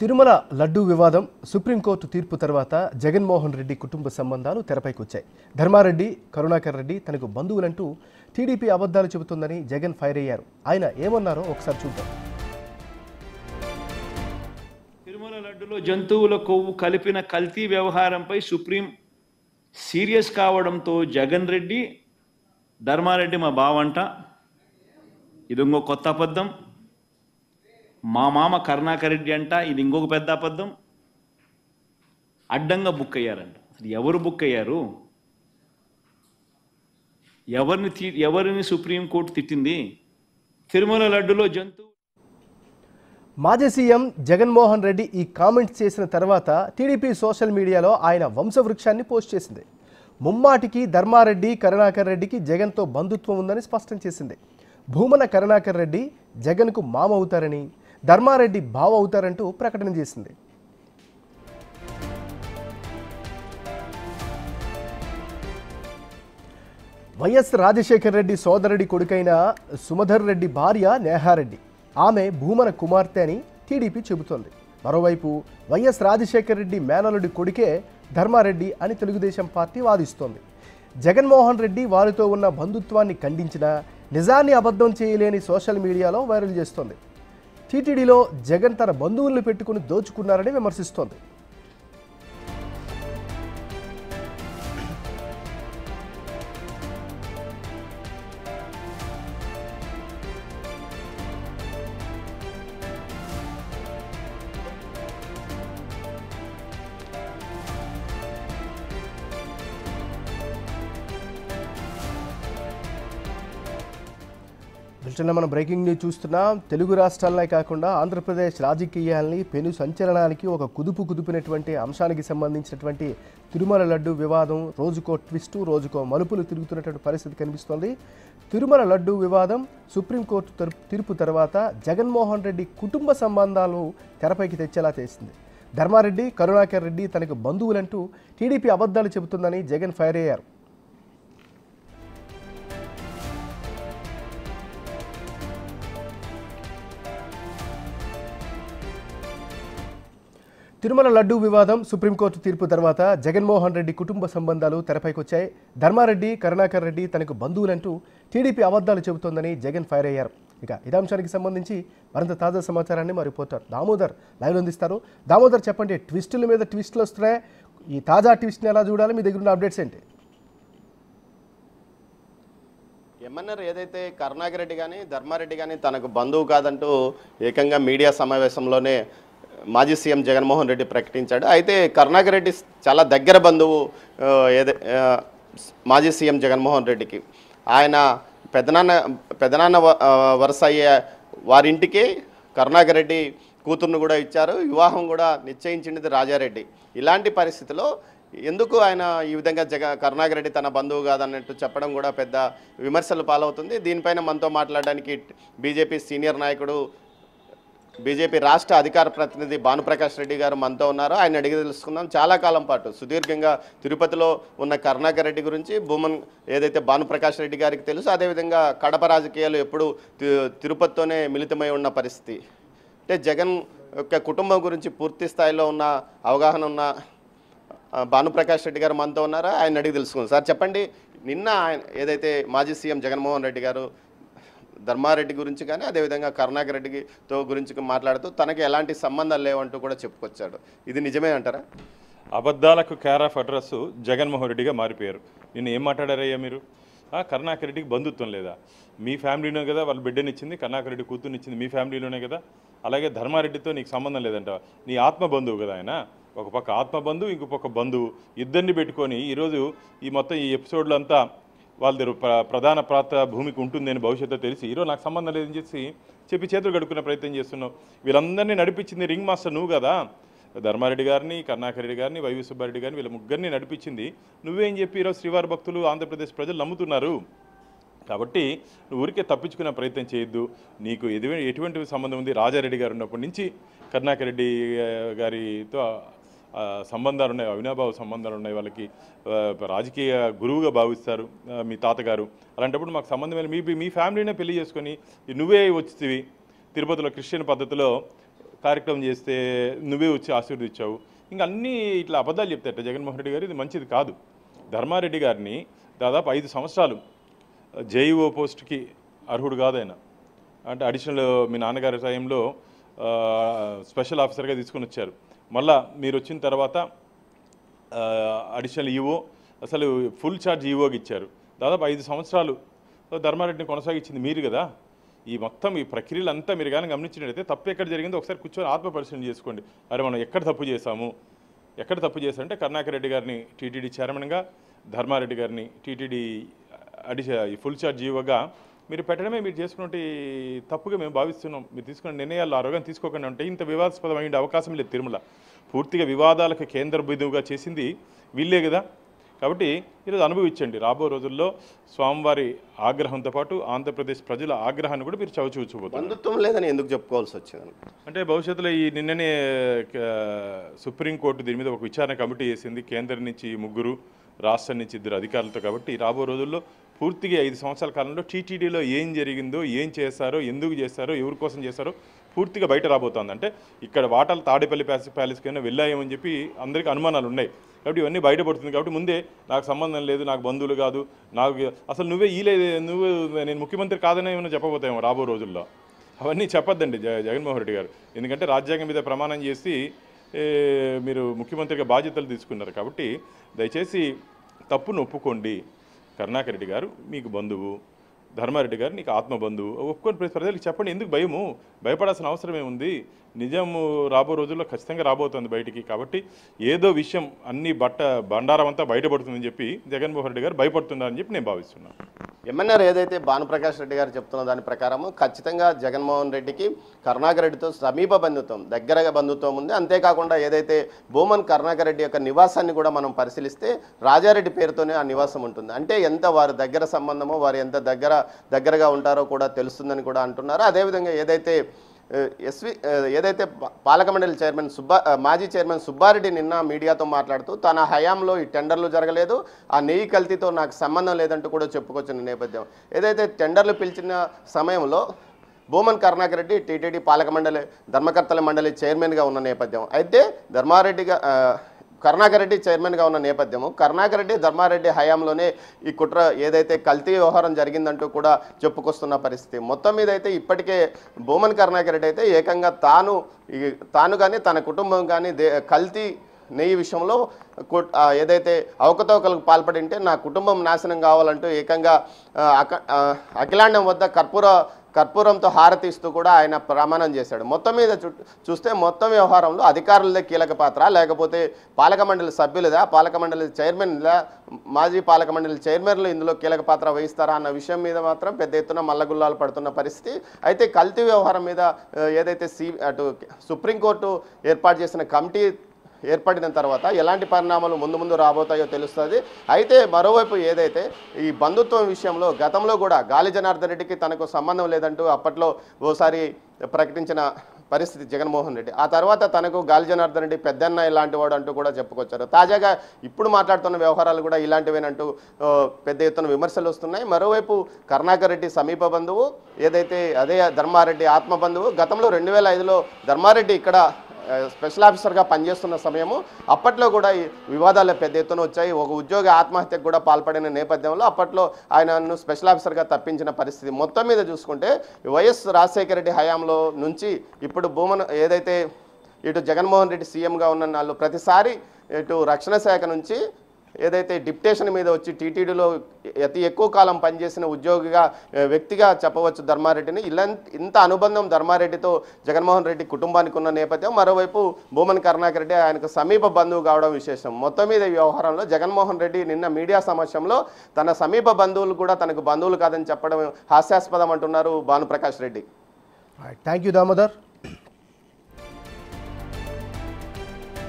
తిరుమల లడ్డూ వివాదం సుప్రీంకోర్టు తీర్పు తర్వాత జగన్మోహన్ రెడ్డి కుటుంబ సంబంధాలు తెరపైకి వచ్చాయి ధర్మారెడ్డి కరుణాకర్ రెడ్డి తనకు బంధువులంటూ టీడీపీ అబద్ధాలు చెబుతుందని జగన్ ఫైర్ అయ్యారు ఆయన ఏమన్నారో ఒకసారి చూద్దాం తిరుమల లడ్డులో జంతువుల కొవ్వు కలిపిన కల్తీ వ్యవహారంపై సుప్రీం సీరియస్ కావడంతో జగన్ రెడ్డి ధర్మారెడ్డి మా బావంట ఇది ఇంకో కొత్త అబద్ధం మా మామ కరుణాకర్ రెడ్డి అంట ఇది ఇంకొక పెద్ద అబద్ధం అడ్డంగా బుక్ అయ్యారంట అసలు ఎవరు బుక్ అయ్యారు ఎవరిని తీ ఎవరిని సుప్రీంకోర్టు తిట్టింది తిరుమల లడ్డులో జంతువు మాజీ సీఎం జగన్మోహన్ రెడ్డి ఈ కామెంట్స్ చేసిన తర్వాత టీడీపీ సోషల్ మీడియాలో ఆయన వంశవృక్షాన్ని పోస్ట్ చేసింది ముమ్మాటికి ధర్మారెడ్డి కరుణాకర్ రెడ్డికి జగన్తో బంధుత్వం ఉందని స్పష్టం చేసింది భూమన కరుణాకర్ రెడ్డి జగన్కు మామ అవుతారని ధర్మారెడ్డి బావ అవుతారంటూ ప్రకటన చేసింది వైఎస్ రాజశేఖర్ రెడ్డి సోదరుడి కొడుకైన సుమధర్ రెడ్డి భార్య నేహారెడ్డి ఆమె భూమన కుమార్తె అని టీడీపీ చెబుతోంది మరోవైపు వైఎస్ రాజశేఖర్ రెడ్డి మేనలుడి కొడుకే ధర్మారెడ్డి అని తెలుగుదేశం పార్టీ వాదిస్తోంది జగన్మోహన్ రెడ్డి వారితో ఉన్న బంధుత్వాన్ని ఖండించిన నిజాన్ని అబద్ధం చేయలేని సోషల్ మీడియాలో వైరల్ చేస్తోంది టీటీడీలో జగన్ తన బంధువుల్ని పెట్టుకుని దోచుకున్నారని విమర్శిస్తోంది బులెటిన్లో మనం బ్రేకింగ్ న్యూస్ చూస్తున్నాం తెలుగు రాష్ట్రాలనే కాకుండా ఆంధ్రప్రదేశ్ రాజకీయాల్ని పెను సంచలనానికి ఒక కుదుపు కుదుపినటువంటి అంశానికి సంబంధించినటువంటి తిరుమల లడ్డు వివాదం రోజుకో ట్విస్టు రోజుకో మలుపులు తిరుగుతున్నటువంటి పరిస్థితి కనిపిస్తోంది తిరుమల లడ్డు వివాదం సుప్రీంకోర్టు తరపు తీర్పు తర్వాత జగన్మోహన్ రెడ్డి కుటుంబ సంబంధాలు తెరపైకి తెచ్చేలా చేసింది ధర్మారెడ్డి కరుణాకర్ రెడ్డి తనకు బంధువులంటూ టీడీపీ అబద్ధాలు చెబుతుందని జగన్ ఫైర్ అయ్యారు తిరుమల లడ్డూ వివాదం సుప్రీంకోర్టు తీర్పు తర్వాత జగన్మోహన్ రెడ్డి కుటుంబ సంబంధాలు తెరపైకొచ్చాయి ధర్మారెడ్డి కరుణాకర్ రెడ్డి తనకు బంధువులంటూ టీడీపీ అబద్ధాలు చెబుతోందని జగన్ ఫైర్ అయ్యారు ఇక ఇదే అంశానికి సంబంధించి మరింత తాజా సమాచారాన్ని మా రిపోర్టర్ దామోదర్ లైవ్ అందిస్తారు దామోదర్ చెప్పండి ట్విస్టుల మీద ట్విస్టులు వస్తున్నాయి ఈ తాజా ట్విస్ట్ని ఎలా చూడాలి మీ దగ్గర ఉన్న అప్డేట్స్ ఏంటి ఎంఎన్ఆర్ ఏదైతే కరుణాకర్ రెడ్డి కానీ ధర్మారెడ్డి కానీ తనకు బంధువు కాదంటూ ఏకంగా మీడియా సమావేశంలోనే మాజీ సీఎం జగన్మోహన్ రెడ్డి ప్రకటించాడు అయితే కరుణాకర్ రెడ్డి చాలా దగ్గర బంధువు ఆ, ఏదే ఆ, మాజీ సీఎం జగన్మోహన్ రెడ్డికి ఆయన పెదనాన్న పెదనాన్న వ- ఆ, వరుస అయ్యే వారింటికి కరుణాకర్ రెడ్డి కూతుర్ను కూడా ఇచ్చారు వివాహం కూడా నిశ్చయించింది రాజారెడ్డి ఇలాంటి పరిస్థితిలో ఎందుకు ఆయన ఈ విధంగా జగ కరుణాకర్ రెడ్డి తన బంధువు కాదన్నట్టు చెప్పడం కూడా పెద్ద విమర్శలు పాలవుతుంది దీనిపైన మనతో మాట్లాడడానికి బీజేపీ సీనియర్ నాయకుడు బీజేపీ రాష్ట్ర అధికార ప్రతినిధి భానుప్రకాష్ రెడ్డి గారు మనతో ఉన్నారు ఆయన అడిగి తెలుసుకుందాం చాలా కాలం పాటు సుదీర్ఘంగా తిరుపతిలో ఉన్న కరుణాకర్ రెడ్డి గురించి భూమన్ ఏదైతే భానుప్రకాష్ రెడ్డి గారికి తెలుసు అదేవిధంగా కడప రాజకీయాలు ఎప్పుడు తి- తిరుపతితోనే మిళితమై ఉన్న పరిస్థితి అంటే జగన్ యొక్క కుటుంబం గురించి పూర్తి స్థాయిలో ఉన్న అవగాహన ఉన్న ఆ, భానుప్రకాష్ రెడ్డి గారు మనతో ఉన్నారా ఆయన అడిగి తెలుసుకుందాం సార్ చెప్పండి నిన్న ఆయన ఏదైతే మాజీ సీఎం జగన్మోహన్ రెడ్డి గారు ధర్మారెడ్డి గురించి కానీ అదేవిధంగా కరుణాకర్ రెడ్డితో గురించి మాట్లాడుతూ తనకి ఎలాంటి సంబంధాలు లేవంటూ కూడా చెప్పుకొచ్చాడు ఇది నిజమే అంటారా అబద్ధాలకు కేర్ ఆఫ్ అడ్రస్ జగన్మోహన్ రెడ్డిగా మారిపోయారు నిన్న ఏం మాట్లాడారయ్యా మీరు ఆ, కరుణాకర్ రెడ్డికి బంధుత్వం లేదా మీ ఫ్యామిలీలోనే కదా వాళ్ళు బిడ్డనిచ్చింది కరుణాకర్ రెడ్డి కూతురునిచ్చింది మీ ఫ్యామిలీలోనే కదా అలాగే ధర్మారెడ్డితో నీకు సంబంధం లేదంట నీ ఆత్మ బంధువు కదా ఆయన ఒక పక్క ఆత్మ బంధువు ఇంకో పక్క బంధువు ఇద్దరిని పెట్టుకొని ఈరోజు ఈ మొత్తం ఈ ఎపిసోడ్లో అంతా వాళ్ళ దగ్గర ప్ర- ప్రధాన ప్రాంత భూమికి ఉంటుందని భవిష్యత్తు తెలిసి ఈరోజు నాకు సంబంధం లేదని చెప్పి చెప్పి చేతులు కడుక్కునే ప్రయత్నం చేస్తున్నావు వీళ్ళందరినీ నడిపించింది రింగ్ మాస్టర్ నువ్వు కదా ధర్మారెడ్డి గారిని కరుణాకర్ రెడ్డి గారిని వైవి సుబ్బారెడ్డి గారిని వీళ్ళ ముగ్గురిని నడిపించింది నువ్వేం చెప్పి ఈరోజు శ్రీవారి భక్తులు ఆంధ్రప్రదేశ్ ప్రజలు నమ్ముతున్నారు కాబట్టి నువ్వు ఊరికే తప్పించుకునే ప్రయత్నం చేయొద్దు నీకు ఎటువంటి ఎటువంటి సంబంధం ఉంది రాజారెడ్డి గారు ఉన్నప్పటి నుంచి కరుణాకర్ రెడ్డి ఆ, గారితో ఆ, సంబంధాలు ఉన్నాయి అవినాభావ సంబంధాలు ఉన్నాయి వాళ్ళకి ఆ, రాజకీయ గురువుగా భావిస్తారు ఆ, మీ తాతగారు అలాంటప్పుడు మాకు సంబంధమైన మీ మీ ఫ్యామిలీనే పెళ్లి చేసుకొని నువ్వే వచ్చితివి తిరుపతిలో క్రిస్టియన్ పద్ధతిలో కార్యక్రమం చేస్తే నువ్వే వచ్చి ఆశీర్వదించావు ఇంకా అన్నీ ఇట్లా అబద్ధాలు చెప్తారట జగన్మోహన్ రెడ్డి గారు ఇది మంచిది కాదు ధర్మారెడ్డి గారిని దాదాపు ఐదు సంవత్సరాలు జేఈఓ పోస్ట్కి అర్హుడు కాదు ఆయన అంటే అడిషనల్ మీ నాన్నగారి టైంలో ఆ, స్పెషల్ ఆఫీసర్గా తీసుకొని వచ్చారు మళ్ళా మీరు వచ్చిన తర్వాత ఆ, అడిషనల్ ఈఓ అసలు ఫుల్ ఛార్జ్ ఈఓకి ఇచ్చారు దాదాపు ఐదు సంవత్సరాలు ధర్మారెడ్డిని కొనసాగించింది మీరు కదా ఈ మొత్తం ఈ ప్రక్రియలు అంతా మీరు కానీ గమనించినట్టయితే తప్పు ఎక్కడ జరిగిందో ఒకసారి కూర్చొని ఆత్మ పరిశీలన చేసుకోండి అరే మనం ఎక్కడ తప్పు చేశాము ఎక్కడ తప్పు చేశారంటే కరుణాకర్ రెడ్డి గారిని టీటీడీ చైర్మన్గా ధర్మారెడ్డి గారిని టీటీడీ అడిష ఈ ఫుల్ ఛార్జ్ ఈఓగా మీరు పెట్టడమే మీరు చేసుకున్నట్టు తప్పుగా మేము భావిస్తున్నాం మీరు తీసుకున్న నిర్ణయాలు ఆరోగ్యం తీసుకోకుండా ఉంటే ఇంత వివాదాస్పదమైన అవకాశం లేదు తిరుమల పూర్తిగా వివాదాలకు కేంద్ర బిందువుగా చేసింది వీళ్ళే కదా కాబట్టి ఈరోజు అనుభవించండి రాబో రోజుల్లో స్వామివారి ఆగ్రహంతో పాటు ఆంధ్రప్రదేశ్ ప్రజల ఆగ్రహాన్ని కూడా మీరు చవిచూచబోతున్నారు బంధుత్వం లేదని ఎందుకు చెప్పుకోవాల్సి వచ్చింది అంటే భవిష్యత్తులో ఈ నిన్ననే ఆ, సుప్రీంకోర్టు దీని మీద ఒక విచారణ కమిటీ చేసింది కేంద్రం నుంచి ముగ్గురు రాష్ట్రం నుంచి ఇద్దరు అధికారులతో కాబట్టి రాబో రోజుల్లో పూర్తిగా ఐదు సంవత్సరాల కాలంలో టీటీడీలో ఏం జరిగిందో ఏం చేశారో ఎందుకు చేశారో ఎవరి కోసం చేశారో పూర్తిగా బయట రాబోతోంది అంటే ఇక్కడ వాటాలు తాడేపల్లి ప్యాలెస్ ప్యాలెస్కి అయినా వెళ్ళాయేమని చెప్పి అందరికీ అనుమానాలు ఉన్నాయి కాబట్టి ఇవన్నీ బయటపడుతుంది కాబట్టి ముందే నాకు సంబంధం లేదు నాకు బంధువులు కాదు నాకు అసలు నువ్వే ఈలేదు నువ్వు నేను ముఖ్యమంత్రి కాదని ఏమైనా చెప్పబోతాయేమో రాబో రోజుల్లో అవన్నీ చెప్పొద్దండి జ జగన్మోహన్ రెడ్డి గారు ఎందుకంటే రాజ్యాంగం మీద ప్రమాణం చేసి ఏ, మీరు ముఖ్యమంత్రిగా బాధ్యతలు తీసుకున్నారు కాబట్టి దయచేసి తప్పును ఒప్పుకోండి కరుణాకర్ రెడ్డి గారు మీకు బంధువు ధర్మారెడ్డి గారు నీకు ఆత్మ బంధువు ఒప్పుకొని ప్రతి ప్రజలకు చెప్పండి ఎందుకు భయము భయపడాల్సిన అవసరం ఏముంది నిజము రాబో రోజుల్లో ఖచ్చితంగా రాబోతుంది బయటికి కాబట్టి ఏదో విషయం అన్ని బట్ట బండారం అంతా బయటపడుతుందని చెప్పి జగన్మోహన్ రెడ్డి గారు భయపడుతున్నారని చెప్పి నేను భావిస్తున్నాను ఎంఎన్ఆర్ ఏదైతే భానుప్రకాష్ రెడ్డి గారు చెప్తున్న దాని ప్రకారం ఖచ్చితంగా జగన్మోహన్ రెడ్డికి కరుణాకర్ రెడ్డితో సమీప బంధుత్వం దగ్గరగా బంధుత్వం ఉంది అంతేకాకుండా ఏదైతే భూమన్ కరుణాకర్ రెడ్డి యొక్క నివాసాన్ని కూడా మనం పరిశీలిస్తే రాజారెడ్డి పేరుతోనే ఆ నివాసం ఉంటుంది అంటే ఎంత వారి దగ్గర సంబంధమో వారు ఎంత దగ్గర దగ్గరగా ఉంటారో కూడా తెలుస్తుందని కూడా అంటున్నారు అదేవిధంగా ఏదైతే ఆ, ఎస్వి ఆ, ఏదైతే పా- పాలక మండలి చైర్మన్ సుబ్బా ఆ, మాజీ చైర్మన్ సుబ్బారెడ్డి నిన్న మీడియాతో మాట్లాడుతూ తన హయాంలో ఈ టెండర్లు జరగలేదు ఆ నెయ్యి కల్తీతో నాకు సంబంధం లేదంటూ కూడా చెప్పుకొచ్చిన నేపథ్యం ఏదైతే టెండర్లు పిలిచిన సమయంలో భూమన్ కరుణాకర్ రెడ్డి టీటీడీ పాలక మండలి ధర్మకర్తల మండలి చైర్మన్గా ఉన్న నేపథ్యం అయితే ధర్మారెడ్డిగా ఆ, కరుణాకర్ రెడ్డి చైర్మన్గా ఉన్న నేపథ్యము కరుణాకర్ రెడ్డి ధర్మారెడ్డి హయాంలోనే ఈ కుట్ర ఏదైతే కల్తీ వ్యవహారం జరిగిందంటూ కూడా చెప్పుకొస్తున్న పరిస్థితి మొత్తం మీద అయితే ఇప్పటికే భూమన్ కరుణాకర్ రెడ్డి అయితే ఏకంగా తాను ఈ- తాను కానీ తన కుటుంబం కానీ దే కల్తీ నెయ్యి విషయంలో కు- ఆ, ఏదైతే అవకతవకలకు పాల్పడి ఉంటే నా కుటుంబం నాశనం కావాలంటూ ఏకంగా ఆ, అక- ఆ, అఖిలాండం వద్ద కర్పూర కర్పూరంతో హారతిస్తూ కూడా ఆయన ప్రమాణం చేశాడు మొత్తం మీద చూ చూస్తే మొత్తం వ్యవహారంలో అధికారులదే కీలక పాత్ర లేకపోతే పాలక మండలి సభ్యులదా పాలక మండలి చైర్మన్లా మాజీ పాలక మండలి చైర్మన్లు ఇందులో కీలక పాత్ర వహిస్తారా అన్న విషయం మీద మాత్రం పెద్ద ఎత్తున మల్లగుల్లాలు పడుతున్న పరిస్థితి అయితే కల్తీ వ్యవహారం మీద ఆ, ఏదైతే సి అటు సుప్రీంకోర్టు ఏర్పాటు చేసిన కమిటీ ఏర్పడిన తర్వాత ఎలాంటి పరిణామాలు ముందు ముందు రాబోతాయో తెలుస్తుంది అయితే మరోవైపు ఏదైతే ఈ బంధుత్వం విషయంలో గతంలో కూడా గాలి జనార్దన్ రెడ్డికి తనకు సంబంధం లేదంటూ అప్పట్లో ఓసారి ప్రకటించిన పరిస్థితి జగన్మోహన్ రెడ్డి ఆ తర్వాత తనకు గాలి జనార్దన్ రెడ్డి పెద్దన్న ఇలాంటి వాడు అంటూ కూడా చెప్పుకొచ్చారు తాజాగా ఇప్పుడు మాట్లాడుతున్న వ్యవహారాలు కూడా ఇలాంటివేనంటూ ఆ, పెద్ద ఎత్తున విమర్శలు వస్తున్నాయి మరోవైపు కరుణాకర్ రెడ్డి సమీప బంధువు ఏదైతే అదే ధర్మారెడ్డి ఆత్మ బంధువు గతంలో రెండు వేల ఐదులో ధర్మారెడ్డి ఇక్కడ ఆ, స్పెషల్ ఆఫీసర్గా పనిచేస్తున్న సమయము అప్పట్లో కూడా ఈ వివాదాలు పెద్ద ఎత్తున వచ్చాయి ఒక ఉద్యోగి ఆత్మహత్యకు కూడా పాల్పడిన నేపథ్యంలో అప్పట్లో ఆయనను స్పెషల్ ఆఫీసర్గా తప్పించిన పరిస్థితి మొత్తం మీద చూసుకుంటే వైఎస్ రాజశేఖర రెడ్డి హయాంలో నుంచి ఇప్పుడు భూమన్ ఏదైతే ఇటు జగన్మోహన్ రెడ్డి సీఎంగా ఉన్న వాళ్ళు ప్రతిసారి ఇటు రక్షణ శాఖ నుంచి ఏదైతే డిప్టేషన్ మీద వచ్చి టీటీడీలో అతి ఎక్కువ కాలం పనిచేసిన ఉద్యోగిగా ఏ, వ్యక్తిగా చెప్పవచ్చు ధర్మారెడ్డిని ఇలా ఇంత అనుబంధం ధర్మారెడ్డితో జగన్మోహన్ రెడ్డి కుటుంబానికి ఉన్న నేపథ్యం మరోవైపు భూమన్ కరుణాకర్ రెడ్డి ఆయనకు సమీప బంధువు కావడం విశేషం మొత్తం మీద ఈ వ్యవహారంలో జగన్మోహన్ రెడ్డి నిన్న మీడియా సమక్షంలో తన సమీప బంధువులు కూడా తనకు బంధువులు కాదని చెప్పడం హాస్యాస్పదం అంటున్నారు భానుప్రకాష్ రెడ్డి థ్యాంక్ యూ దామోదర్